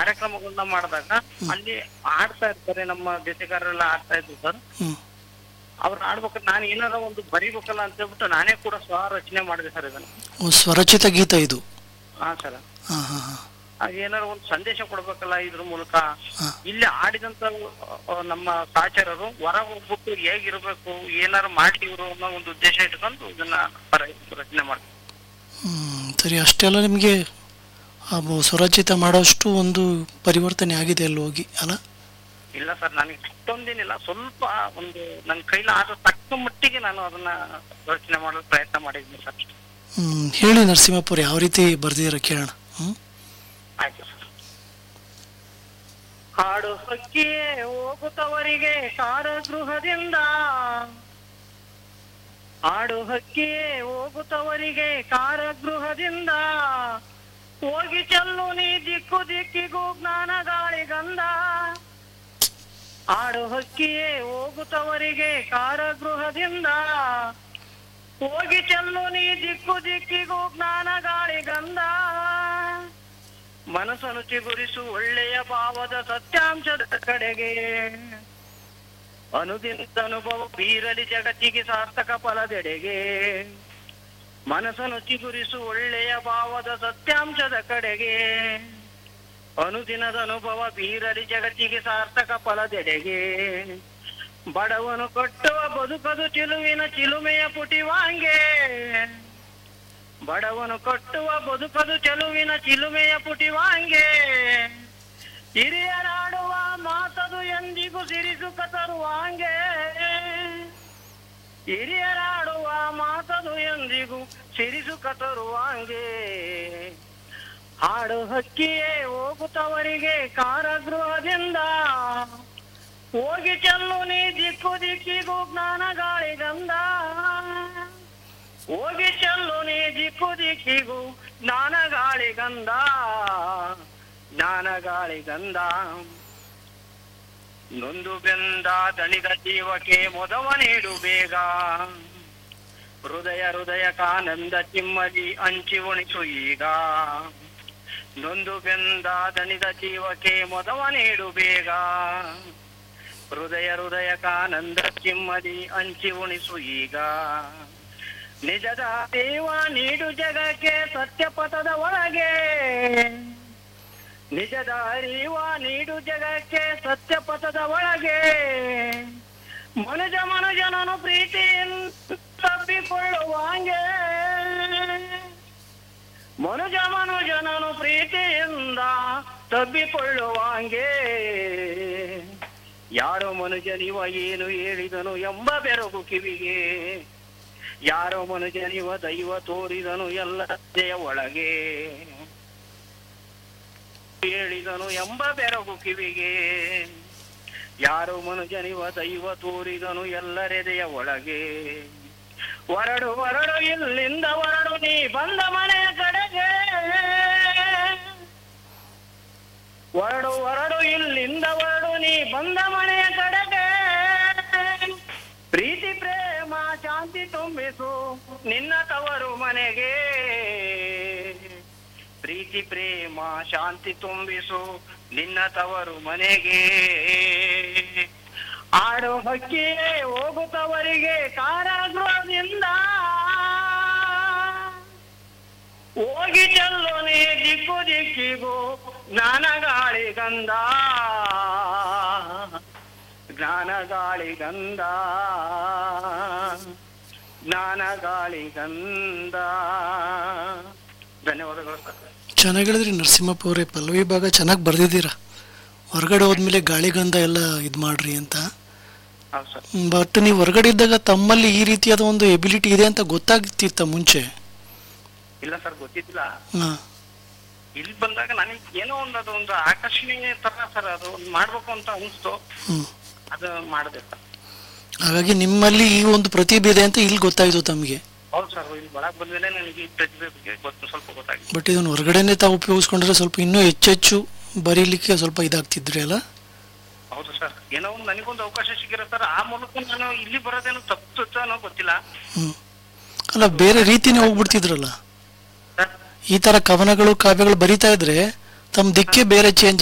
ಕಾರ್ಯಕ್ರಮಗಳನ್ನ ಮಾಡಿದಾಗ ಅಲ್ಲಿ ಆಡ್ತಾ ಇರ್ತಾರೆ ನಮ್ಮ ಜೊತೆಗಾರರೆಲ್ಲ ಆಡ್ತಾ ಇದ್ರು ಸರ್ ಹ್ಮ್ ಅವ್ರು ಆಡ್ಬೇಕಾದ್ರೆ ನಾನು ಏನಾರ ಒಂದು ಬರಿಬೇಕಲ್ಲ ಅಂತ ಹೇಳ್ಬಿಟ್ಟು ನಾನೇ ಕೂಡ ಸ್ವ ರಚನೆ ಮಾಡಿದೆ ಸರ್ ಇದನ್ನ ಓ, ಸ್ವರಚಿತ ಗೀತ ಇದು ಹಾ ಸರ್ ಹಾ ಹಾ ಹಾ ಏನಾರ ಒಂದು ಸಂದೇಶ ಕೊಡ್ಬೇಕಲ್ಲ ಇದ್ರ ಮೂಲಕ ಹಾ. ಇಲ್ಲಿ ಆಡಿದಂತ ಅಹ್, ನಮ್ಮ ಸಹಚರರು ಹೊರ ಹೋಗ್ಬಿಟ್ಟು ಹೇಗಿರ್ಬೇಕು ಏನಾರ ಮಾಡಿ ಇವರು ಅನ್ನೋ ಒಂದು ಉದ್ದೇಶ ಇಟ್ಕೊಂಡು ಇದನ್ನ ಪರ- ರಚನೆ ಮಾಡ್ತಾರೆ ಹ್ಮ್ ಸರಿ ಅಷ್ಟೆಲ್ಲ ನಿಮಗೆ ಸ್ವರಚಿತ ಮಾಡೋಷ್ಟು ಒಂದು ಪರಿವರ್ತನೆ ಆಗಿದೆ ಅಲ್ಲಿ ಹೋಗಿ ಅಲ್ಲ ಇಲ್ಲ ಸರ್ ನನಗೆ ಅಷ್ಟೊಂದೇನಿಲ್ಲ ಸ್ವಲ್ಪ ಒಂದು ನನ್ನ ಕೈಲಿ ಆದ ತಕ್ಕ ಮಟ್ಟಿಗೆ ನಾನು ಅದನ್ನ ರಚನೆ ಮಾಡಲು ಪ್ರಯತ್ನ ಮಾಡಿದ್ದೀನಿ ಸರ್ ಹ್ಮ್ ಹೇಳಿ ನರಸಿಂಹಪುರ ಯಾವ ರೀತಿ ಬರ್ದಿರ ಕೇಳೋಣ ಹ್ಮ್ ಆಯ್ತು ಸರ್ ಹಾಡು ಹಕ್ಕಿಯೇ ಹೋಗುತ್ತವರಿಗೆ ಕಾರಾಗೃಹದಿಂದ ಹಾಡು ಹಕ್ಕಿಯೇ ಹೋಗುತ್ತವರಿಗೆ ಕಾರಾಗೃಹದಿಂದ ಹೋಗಿ ಚೆಲ್ಲು ನೀ ದಿಕ್ಕು ದಿಕ್ಕಿಗೂ ಜ್ಞಾನ ಗಾಳಿಗಂಧ ಹಾಡು ಹಕ್ಕಿಯೇ ಹೋಗುತ್ತವರಿಗೆ ಕಾರಾಗೃಹದಿಂದ ಹೋಗಿ ಚೆಲ್ಲು ನೀ ದಿಕ್ಕು ದಿಕ್ಕಿಗೂ ಜ್ಞಾನ ಗಾಳಿಗಂಧ ಮನಸ್ಸನ್ನು ಚಿಗುರಿಸು ಒಳ್ಳೆಯ ಭಾವದ ಸತ್ಯಾಂಶದ ಕಡೆಗೆ ಅನುದಿನದ ಅನುಭವ ಬೀರಲಿ ಜಗತ್ತಿಗೆ ಸಾರ್ಥಕ ಫಲದೆಡೆಗೆ ಮನಸ್ಸನ್ನು ಚಿಗುರಿಸು ಒಳ್ಳೆಯ ಭಾವದ ಸತ್ಯಾಂಶದ ಕಡೆಗೆ ಅನುದಿನದ ಅನುಭವ ಬೀರಲಿ ಜಗತ್ತಿಗೆ ಸಾರ್ಥಕ ಫಲದೆಡೆಗೆ ಬಡವನು ಕಟ್ಟುವ ಬದುಕದು ಚಿಲುವಿನ ಚಿಲುಮೆಯ ಪುಟಿವಾಂಗೆ ಬಡವನು ಕಟ್ಟುವ ಬದುಕದು ಚೆಲುವಿನ ಚಿಲುಮೆಯ ಪುಟಿವಾಂಗೆ ಹಿರಿಯರಾಡುವ ಮಾತದು ಎಂದಿಗೂ ಸಿರಿಸುಖ ತರುವಾಂಗೆ ಹಿರಿಯರಾಡುವ ಮಾತದು ಎಂದಿಗೂ ಸಿರಿಸುಖ ತರುವಾಂಗೆ ಹಾಡು ಹಕ್ಕಿಯೇ ಹೋಗುತ್ತವರಿಗೆ ಕಾರಾಗೃಹದಿಂದ ಹೋಗಿ ಚೆಲ್ಲು ನೀ ದಿಕ್ಕು ದಿಕ್ಕಿಗೂ ಜ್ಞಾನ ಗಾಳಿಗಂಧ ಹೋಗಿ ಚೆಲ್ಲು ನೀ ದಿಕ್ಕು ದಿಕ್ಕಿಗೂ ಜ್ಞಾನ ಗಾಳಿಗಂಧ ಜ್ಞಾನ ಗಾಳಿಗಂಧ ನೊಂದು ಬೆಂದ ದಣಿದ ಜೀವಕ್ಕೆ ಮೊದವ ನೀಡು ಬೇಗ ಹೃದಯ ಹೃದಯ ಕಾನಂದ ಚಿಮ್ಮಲಿ ಹಂಚಿ ಉಣಿಸು ಈಗ ನೊಂದು ಬೆಂದ ದಣಿದ ಜೀವಕ್ಕೆ ಮೊದವ ನೀಡು ಬೇಗ ಹೃದಯ ಹೃದಯ ಕಾನಂದ ಚಿಮ್ಮಲಿ ಹಂಚಿ ಉಣಿಸು ಈಗ ನಿಜದ ದೇವ ನೀಡು ಜಗಕ್ಕೆ ಸತ್ಯಪಥದ ಒಳಗೆ ನಿಜದ ಅರಿವ ನೀಡು ಜಗಕ್ಕೆ ಸತ್ಯಪಥದ ಒಳಗೆ ಮನುಜ ಮನುಜನನು ಪ್ರೀತಿಯಿಂದ ತಪ್ಪಿಕೊಳ್ಳುವಾಂಗೆ ಮನುಜ ಮನುಜನನು ಪ್ರೀತಿಯಿಂದ ತಬ್ಬಿಕೊಳ್ಳುವಾಂಗೆ ಯಾರೋ ಮನುಜನಿವ ಏನು ಹೇಳಿದನು ಎಂಬ ಬೆರಗು ಕಿವಿಗೆ ಯಾರೋ ಮನುಜನಿವ ದೈವ ತೋರಿದನು ಎಲ್ಲ ದೆಯ ಒಳಗೆ ಹೇಳಿದನು ಎಂಬ ಬೆರಗು ಕಿವಿಗೆ ಯಾರೋ ಮನುಜನಿವ ದೈವ ತೋರಿದನು ಎಲ್ಲರೆದೆಯ ಒಳಗೆ ಹೊರಡು ಹೊರಡು ಇಲ್ಲಿಂದ ಹೊರಡು ನೀ ಬಂದ ಮನೆಯ ಕಡೆಗೆ ಹೊರಡು ಹೊರಡು ಇಲ್ಲಿಂದ ಹೊರಡು ನೀ ಬಂದ ಮನೆಯ ಕಡೆಗೆ ಪ್ರೀತಿ ಪ್ರೇಮ ಶಾಂತಿ ತುಂಬಿಸು ನಿನ್ನ ತವರು ಮನೆಗೆ ಪ್ರೀತಿ ಪ್ರೇಮ ಶಾಂತಿ ತುಂಬಿಸು ನಿನ್ನ ತವರು ಮನೆಗೆ ಆಡು ಹಕ್ಕಿಯೇ ಹೋಗುತ್ತವರಿಗೆ ಕಾರಾಗೃಹದಿಂದ ಹೋಗಿ ಚೆಲ್ಲು ನೀ ದಿಕ್ಕು ದಿಕ್ಕಿಗೂ ಜ್ಞಾನ ಗಾಳಿ ಗಂಧ ಜ್ಞಾನ ಗಾಳಿ ಗಂಧ ಜ್ಞಾನ ಗಾಳಿ ಗಂಧ ಧನ್ಯವಾದಗಳು ಸರ್ ಚೆನ್ನಾಗಿ ಹೇಳಿದ್ರಿ ನರಸಿಂಹಪ್ಪ ಅವರೇ ಪಲ್ಲವಿ ಭಾಗ ಚೆನ್ನಾಗಿ ಬರ್ದಿದ್ದೀರಾ ಹೊರಗಡೆ ಹೋದ್ಮೇಲೆ ಗಾಳಿಗಂಧ ಎಲ್ಲ ಇದು ಮಾಡ್ರಿ ಅಂತ ಹೌದು ಸರ್ ಬಟ್ ನೀವು ಹೊರಗಡೆ ಇದ್ದಾಗ ತಮ್ಮಲ್ಲಿ ಈ ರೀತಿಯಾದ ಒಂದು ಎಬಿಲಿಟಿ ಇದೆ ಅಂತ ಗೊತ್ತಾಗ್ತಿತ್ತ ಮುಂಚೆ ಇಲ್ಲ ಸರ್ ಗೊತ್ತಿದ್ದಿಲ್ಲ ಹಾಂ ಇಲ್ಲಿ ಬಂದಾಗ ನನಗೆ ಏನೋ ಒಂದು ಅದು ಒಂದು ಆಕರ್ಷಣೀಯ ತರ ಸರ್ ಅದು ಒಂದು ಮಾಡ್ಬೇಕು ಅಂತ ಅನಿಸ್ತು ಹ್ಞೂ ಅದು ಮಾಡಿದೆ ಸರ್ ಹಾಗಾಗಿ ನಿಮ್ಮಲ್ಲಿ ಈ ಒಂದು ಪ್ರತಿಭೆ ಇದೆ ಅಂತ ಇಲ್ಲಿ ಗೊತ್ತಾಯ್ತು ತಮಗೆ ಹೌದು ಸರ್ ಇಲ್ಲಿ ಒಳಗೆ ಬಂದ್ಮೇಲೆ ನನಗೆ ಈ ಪ್ರತಿಭೆ ಬಗ್ಗೆ ಗೊತ್ತು ಸ್ವಲ್ಪ ಗೊತ್ತಾಗಿದೆ ಬಟ್ ಇದನ್ನು ಹೊರಗಡೆನೆ ತಾವು ಉಪಯೋಗಿಸ್ಕೊಂಡ್ರೆ ಸ್ವಲ್ಪ ಇನ್ನೂ ಹೆಚ್ಚೆಚ್ಚು ಬರೀಲಿಕ್ಕೆ ಸ್ವಲ್ಪ ಇದಾಗ್ತಿದ್ರಿ ಅಲ್ಲ ಹೌದು ಸರ್ ಏನೋ ಒಂದು ನನಗೊಂದು ಅವಕಾಶ ಸಿಕ್ಕಿರೋ ಸರ್ ಆ ಮೂಲಕ ನಾನು ಇಲ್ಲಿ ಬರೋದೇನೋ ತಪ್ಪು ಅನ್ನೋ ಗೊತ್ತಿಲ್ಲ ಹ್ಞೂ ಅಲ್ಲ ಬೇರೆ ರೀತಿನೇ ಹೋಗ್ಬಿಡ್ತಿದ್ರಲ್ಲ ಸರ್ ಈ ಥರ ಕವನಗಳು ಕಾವ್ಯಗಳು ಬರಿತಾ ಇದ್ರೆ ತಮ್ಮ ದಿಕ್ಕೇ ಬೇರೆ ಚೇಂಜ್